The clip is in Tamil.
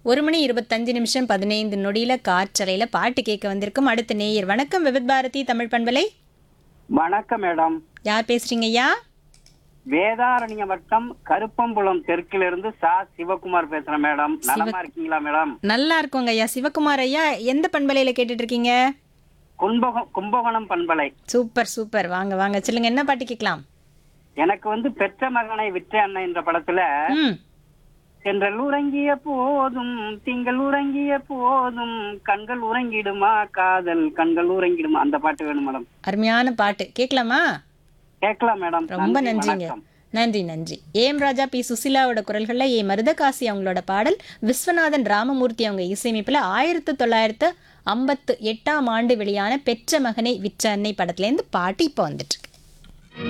ஒரு மணி இருபத்தஞ்சு நிமிஷம் பதினைந்து நொடியில காற்றலையில பாட்டு கேட்க வந்திருக்கும் அடுத்த நேயர் வணக்கம் விவித் பாரதி தமிழ் பண்பலை வணக்கம் மேடம் யார் பேசுறீங்க ஐயா வேதாரண்ய வட்டம் கருப்பம்புலம் தெற்கிலிருந்து சா சிவகுமார் பேசுறேன் மேடம் நலமா இருக்கீங்களா மேடம் நல்லா இருக்கோங்க ஐயா சிவகுமார் ஐயா எந்த பண்பலையில கேட்டுட்டு இருக்கீங்க கும்பகோணம் கும்பகோணம் பண்பலை சூப்பர் சூப்பர் வாங்க வாங்க சொல்லுங்க என்ன பாட்டு கேட்கலாம் எனக்கு வந்து பெற்ற மகனை விற்ற அண்ணன் என்ற படத்துல ம் சென்றல் உறங்கிய போதும் திங்கள் உறங்கிய போதும் கண்கள் உறங்கிடுமா காதல் கண்கள் உறங்கிடுமா அந்த பாட்டு வேணும் மேடம் அருமையான பாட்டு கேட்கலாமா கேட்கலாம் மேடம் ரொம்ப நன்றி, நன்றிங்க வணக்கம். நன்றி நன்றி ஏம் ராஜா பி சுசிலாவோட குரல்கள்ல ஏ மருதகாசி அவங்களோட பாடல் விஸ்வநாதன் ராமமூர்த்தி அவங்க இசையமைப்புல ஆயிரத்து தொள்ளாயிரத்து ஐம்பத்து எட்டாம் ஆண்டு வெளியான பெற்ற மகனை விற்ற அன்னை படத்துல இருந்து பாட்டு இப்போ வந்துட்டு இருக்கு